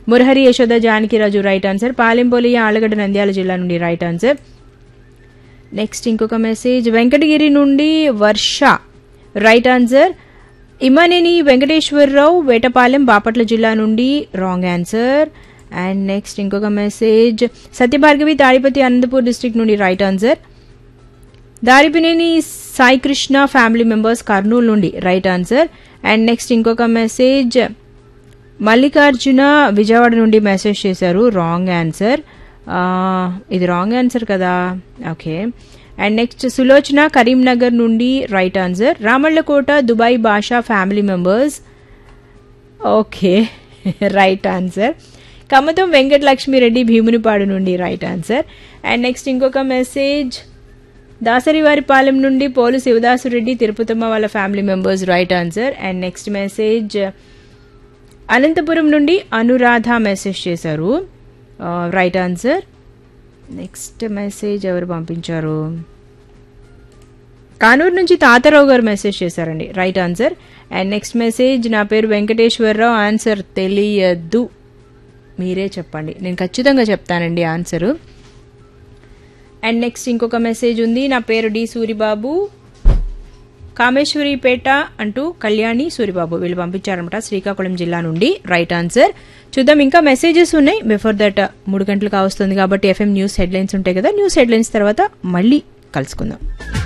Murahari Yashoda Janakiraju right answer Palempoli Allagadda Nandyal జిల్లా నుండి right answer next ఇంకొక మెసేజ్ వెంకటగిరి నుండి వర్ష రైట్ ఆన్సర్ ఇమ్మనేని వెంకటేశ్వరరావు వేటపాలెం బాపట్ల జిల్లా నుండి రాంగ్ ఆన్సర్ అండ్ నెక్స్ట్ ఇంకొక మెసేజ్ సత్యభార్గవి తాడిపతి అనంతపూర్ డిస్ట్రిక్ట్ నుండి right answer Daripineni Sai Krishna family members Kurnool నుండి రైట్ ఆన్సర్ అండ్ నెక్స్ట్ ఇంకొక మెసేజ్ మల్లికార్జున విజయవాడ నుండి మెసేజ్ చేశారు రాంగ్ ఆన్సర్ ఇది రాంగ్ ఆన్సర్ కదా okay and next Sulochana Karimnagar నుండి రైట్ ఆన్సర్ రామళ్ళకోట దుబాయ్ భాషా family members okay right answer కమతం Venkatalakshmi Reddy Bheemunipadu నుండి రైట్ ఆన్సర్ అండ్ నెక్స్ట్ ఇంకొక మెసేజ్ దాసరివారిపాలెం నుండి పోలు శివదాసురెడ్డి తిరుపతమ్మ వాళ్ళ family members right answer and next message Anantapuram నుండి అనురాధ మెసేజ్ చేశారు రైట్ ఆన్సర్ నెక్స్ట్ మెసేజ్ ఎవరు పంపించారు కానూరు నుంచి తాతారావు గారు మెసేజ్ చేశారండి right answer and next message నా పేరు వెంకటేశ్వరరావు ఆన్సర్ తెలియదు మీరే చెప్పండి నేను ఖచ్చితంగా చెప్తానండి ఆన్సరు అండ్ నెక్స్ట్ ఇంకొక మెసేజ్ ఉంది నా పేరు డి సూరిబాబు కామేశ్వరిపేట అంటూ కళ్యాణి సూరిబాబు వీళ్ళు పంపించారనమాట శ్రీకాకుళం జిల్లా నుండి రైట్ ఆన్సర్ చూద్దాం ఇంకా మెసేజెస్ ఉన్నాయి బిఫోర్ దట్ మూడు గంటలకు వస్తుంది కాబట్టి ఎఫ్ఎం న్యూస్ హెడ్లైన్స్ ఉంటాయి కదా న్యూస్ హెడ్లైన్స్ తర్వాత మళ్ళీ కలుసుకుందాం